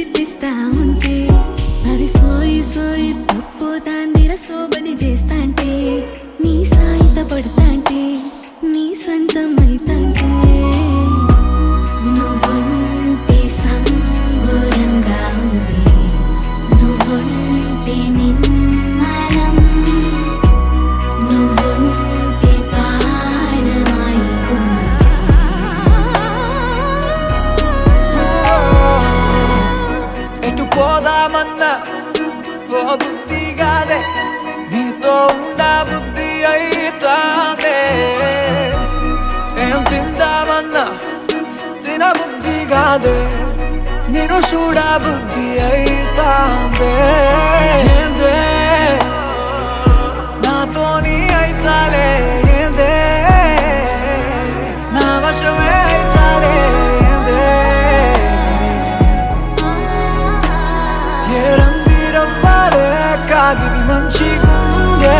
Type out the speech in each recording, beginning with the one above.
మెరిపిస్తా ఉంటే అరి సోయి సోయి పప్పు తాందిర సోబది చేస్తాంటే నీ సాయిత పడతాంటే నీ సొంతం అయితాంటే నువ్వుంటే సంబురంగా ఉంది నువ్వుంటే నిమ్మలం నువ్వుంటే పాడమాయి ఎటు పోదామన్నా పో బుద్ధి కాదే నీతో ఉండా బుద్ధి అయితాదే ఏం తిందామన్నా తిన బుద్ధి కాదే నేను చూడ బుద్ధి అయితాదే ఏందే నాతోని అయితాలే ఏందే నా వశమే అయితాలే ఏందే ఏ రంగిరవ్వాలే కాగిరి మంచి గుండె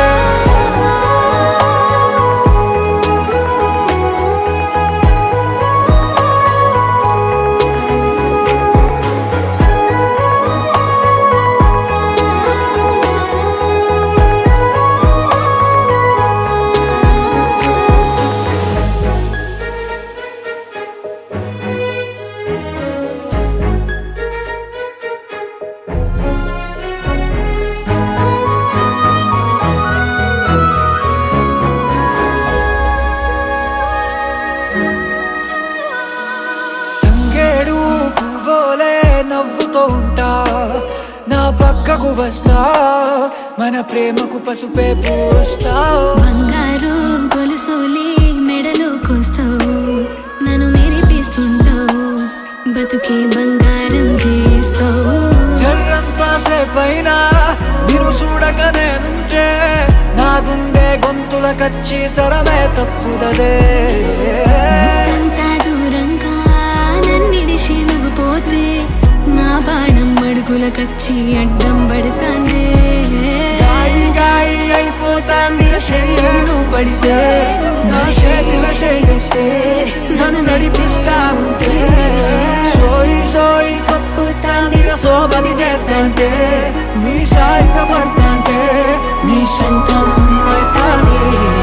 తంగేడు పువ్వులే నవ్వుతూ ఉంటా నా పక్కకు వస్తా మన ప్రేమకు పసుపే పూస్తా బంగారు గొలుసులే మెడలో కోస్తావు నన్ను మెరిపిస్తుంటావు బతుకే బంగారం చేస్తావు జర్రంతా సేపైనా నిన్ను చూడక నేనుంటే నా గుండె గొంతుల కచ్చి సరమే తప్పుదదే అంతా దూరంగా నన్నిడిసి నువ్వు పోతే నా బాణం అడుగులకచ్చి అడ్డం పడుతాందే గాయి గాయి అయిపోతాంది శరీరం పడితే నా చేతిల చేస్తే నన్ను నడిపిస్తా ఉంటే సోయి సోయి కప్పుతాంది సోబది చేస్తాంటే నీ సాయిక పడతాంటే నీ సొంతం అవుతానే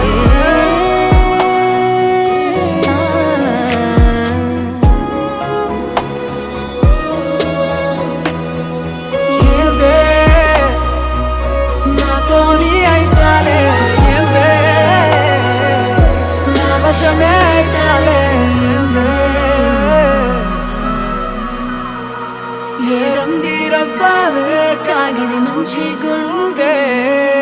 ఏందే నాతోని అయితాలే ఏందే నా వశమే అయితాలే ఏందే ఏ రంగిరవ్వాలే కాగిరి మంచి గుండె గుండె